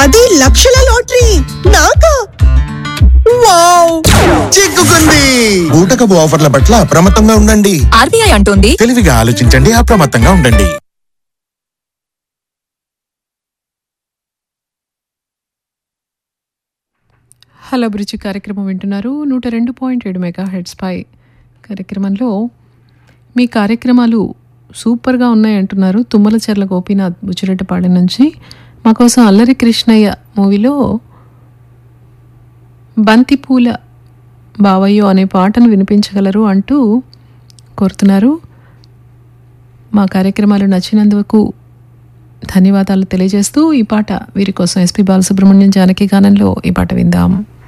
పది లక్షల లాటరీ నాకా వావ్ చిక్కుకుంది ఊటకపు ఆఫర్ల పట్ల అప్రమత్తంగా ఉండండి ఆర్బీఐ అంటోంది తెలివిగా ఆలోచించండి అప్రమత్తంగా ఉండండి హలో అభిరుచి కార్యక్రమం వింటున్నారు నూట రెండు పాయింట్ ఏడు మెగా హెడ్స్ పై కార్యక్రమంలో మీ కార్యక్రమాలు సూపర్గా ఉన్నాయి అంటున్నారు తుమ్మలచెర్ల గోపీనాథ్ బుచ్చిరెడ్డిపాడి నుంచి మా కోసం అల్లరి కృష్ణయ్య మూవీలో బంతిపూల బావయ్యో అనే పాటను వినిపించగలరు అంటూ కోరుతున్నారు మా కార్యక్రమాలు నచ్చినందుకు ధన్యవాదాలు తెలియజేస్తూ ఈ పాట వీరి కోసం ఎస్పి బాలసుబ్రహ్మణ్యం జానకి గానంలో ఈ పాట విందాం